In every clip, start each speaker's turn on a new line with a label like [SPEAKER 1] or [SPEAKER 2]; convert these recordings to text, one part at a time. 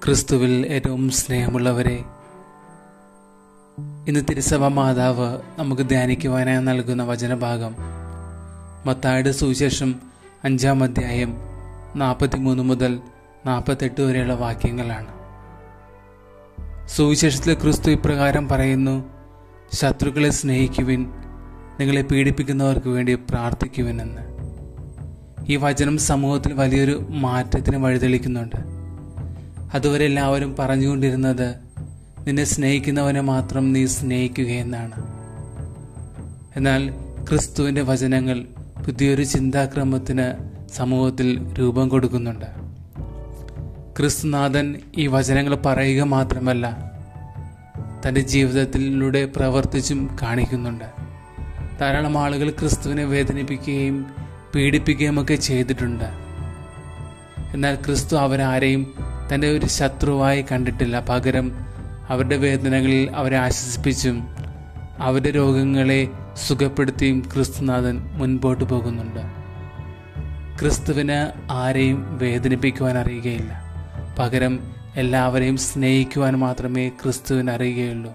[SPEAKER 1] ക്രിസ്തുവിൽ ഏറ്റവും സ്നേഹമുള്ളവരെ ഇന്ന് തിരുസഭ മാതാവ് നമുക്ക് ധ്യാനിക്കുവാനായി നൽകുന്ന വചനഭാഗം മത്തായുടെ സുവിശേഷം അഞ്ചാം അധ്യായം നാൽപ്പത്തിമൂന്ന് മുതൽ നാൽപ്പത്തെട്ട് വരെയുള്ള വാക്യങ്ങളാണ് സുവിശേഷത്തിൽ ക്രിസ്തു ഇപ്രകാരം പറയുന്നു ശത്രുക്കളെ സ്നേഹിക്കുവിൻ നിങ്ങളെ പീഡിപ്പിക്കുന്നവർക്ക് വേണ്ടി പ്രാർത്ഥിക്കുവിനെന്ന് ഈ വചനം സമൂഹത്തിൽ വലിയൊരു മാറ്റത്തിന് വഴിതെളിക്കുന്നുണ്ട് അതുവരെ എല്ലാവരും പറഞ്ഞുകൊണ്ടിരുന്നത് നിന്നെ സ്നേഹിക്കുന്നവനെ മാത്രം നീ സ്നേഹിക്കുകയെന്നാണ് എന്നാൽ ക്രിസ്തുവിൻ്റെ വചനങ്ങൾ പുതിയൊരു ചിന്താക്രമത്തിന് സമൂഹത്തിൽ രൂപം കൊടുക്കുന്നുണ്ട് ക്രിസ്തുനാഥൻ ഈ വചനങ്ങൾ പറയുക മാത്രമല്ല തൻ്റെ ജീവിതത്തിലൂടെ പ്രവർത്തിച്ചും കാണിക്കുന്നുണ്ട് ധാരാളം ആളുകൾ ക്രിസ്തുവിനെ വേദനിപ്പിക്കുകയും പീഡിപ്പിക്കുകയും ഒക്കെ ചെയ്തിട്ടുണ്ട് എന്നാൽ ക്രിസ്തു അവരാരെയും തൻ്റെ ഒരു ശത്രുവായി കണ്ടിട്ടില്ല പകരം അവരുടെ വേദനകളിൽ അവരെ ആശ്വസിപ്പിച്ചും അവരുടെ രോഗങ്ങളെ സുഖപ്പെടുത്തിയും ക്രിസ്തുനാഥൻ മുൻപോട്ട് പോകുന്നുണ്ട് ക്രിസ്തുവിന് ആരെയും വേദനിപ്പിക്കുവാൻ അറിയുകയില്ല പകരം എല്ലാവരെയും സ്നേഹിക്കുവാൻ മാത്രമേ ക്രിസ്തുവിന് അറിയുകയുള്ളൂ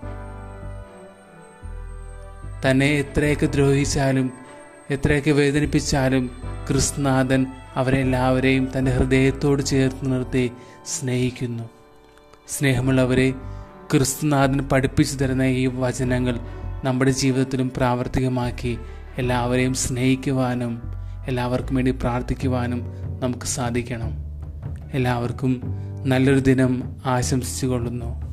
[SPEAKER 1] തന്നെ എത്രയൊക്കെ ദ്രോഹിച്ചാലും എത്രയൊക്കെ വേദനിപ്പിച്ചാലും ക്രിസ്തുനാഥൻ അവരെല്ലാവരെയും തൻ്റെ ഹൃദയത്തോട് ചേർത്ത് നിർത്തി സ്നേഹിക്കുന്നു സ്നേഹമുള്ളവരെ ക്രിസ്തുനാഥൻ പഠിപ്പിച്ചു തരുന്ന ഈ വചനങ്ങൾ നമ്മുടെ ജീവിതത്തിലും പ്രാവർത്തികമാക്കി എല്ലാവരെയും സ്നേഹിക്കുവാനും എല്ലാവർക്കും വേണ്ടി പ്രാർത്ഥിക്കുവാനും നമുക്ക് സാധിക്കണം എല്ലാവർക്കും നല്ലൊരു ദിനം ആശംസിച്ചു കൊള്ളുന്നു